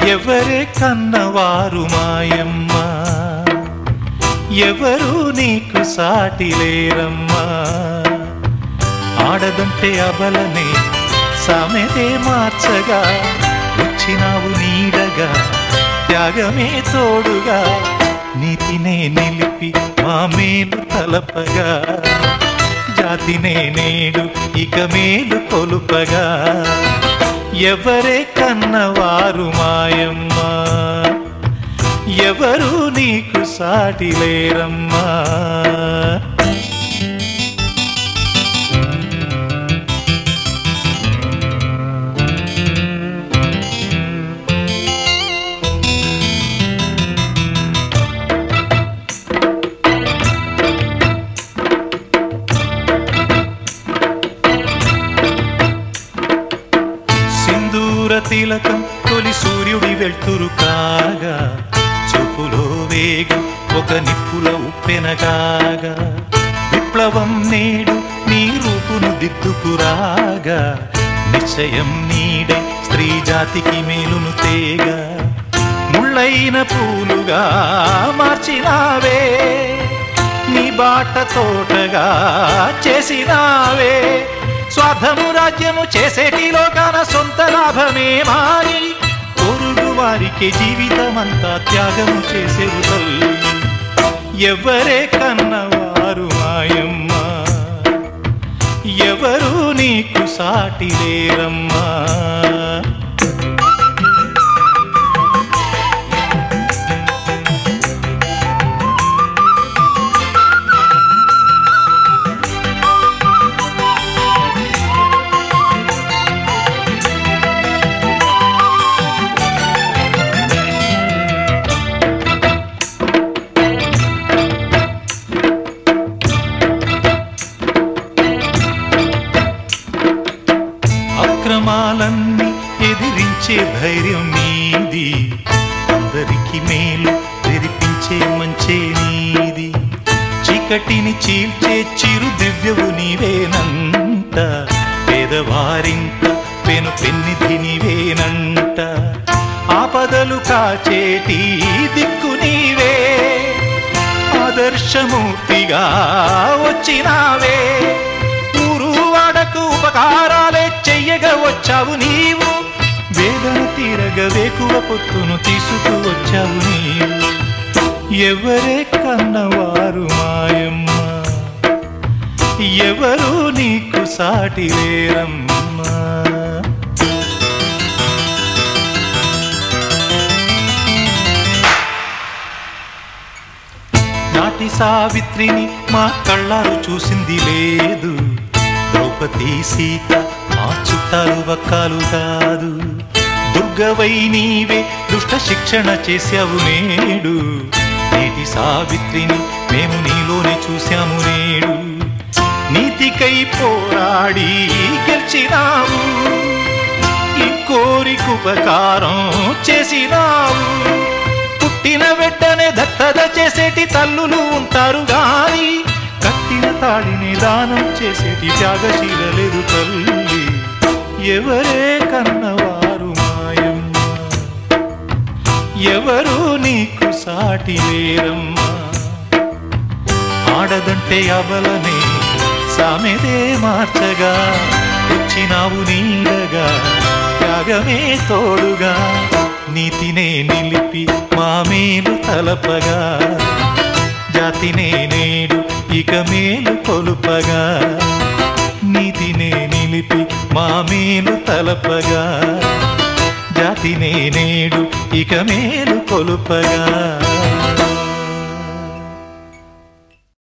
ఎవరే కన్నవారు మాయమ్మ ఎవరు నీకు సాటి లేరమ్మా ఆడదంటే అబలనే సామెతే మార్చగా వచ్చినావు నీడగా త్యాగమే తోడుగా నీతినే నిలిపి మా మేలు తలపగా జాతినే నేడు ఇక మేలు కొలుపగా ఎవరే కన్నవారు మాయమ్మ ఎవరు నీకు సాటి లేరమ్మా సింధూర తిలకం తొలి సూర్యుడి వెళ్తురు కాగా చూపులో వేగం ఒక నిప్పుల ఉప్పెనగాగా విప్లవం నేడు నీ రూపును దిద్దుకురాగా నిశ్చయం నీడే స్త్రీ జాతికి మేలును తేగా ముళ్ళైన పూలుగా మార్చినావే నీ బాట తోటగా చేసినావే స్వార్థము రాజ్యము చేసేటి లోకాన సొంత లాభమే మారి పొరుగు వారికి జీవితమంతా త్యాగము చేసేవు తల్లి ఎవరే కన్నవారు మాయమ్మ ఎవరు నీకు సాటి లేరమ్మా అక్రమాలన్నీ ఎదిరించే ధైర్యం నీది అందరికి మేలు తెరిపించే మంచే నీది చీకటిని చీల్చే చిరు దివ్యవు నీవేనంట పేదవారింట పెను పెన్నిధి నీవేనంట ఆపదలు కాచేటి దిక్కు నీవే ఆదర్శమూర్తిగా వచ్చినావే ఊరు వాడకు ఉపకారాలే చెయ్యగా వచ్చావు నీవు వేదన తీరగ వేకువ పొత్తును తీసుకు వచ్చావు నీవు ఎవరే కన్నవారు మాయమ్మ ఎవరు నీకు సాటి లేరమ్మా నాటి సావిత్రిని మా కళ్ళారు చూసింది లేదు ద్రౌపది సీత మా చుట్టాలు వక్కాలు కాదు దుర్గవై నీవే దుష్ట శిక్షణ చేశావు నేడు నేటి సావిత్రిని మేము నీలోనే చూశాము నేడు నీతికై పోరాడి గెలిచినావు ఈ కోరికుపకారం చేసినావు పుట్టిన వెంటనే దత్తత చేసేటి తల్లులు ఉంటారు గాని కట్టిన తాడిని దానం చేసేటి త్యాగశీలలేదు తల్లి ఎవరే కన్నవారు మాయమ్మ ఎవరు నీకు సాటి లేరమ్మా ఆడదంటే అబలనే సామెదే మార్చగా వచ్చినావు నీడగా త్యాగమే తోడుగా నీతినే నిలిపి మా మేలు తలపగా జాతినే నేడు ఇక మేలు కొలుపగా నీతినే నిలిపి మా మేలు తలపగా జాతినే నేడు ఇక మేలు కొలుపగా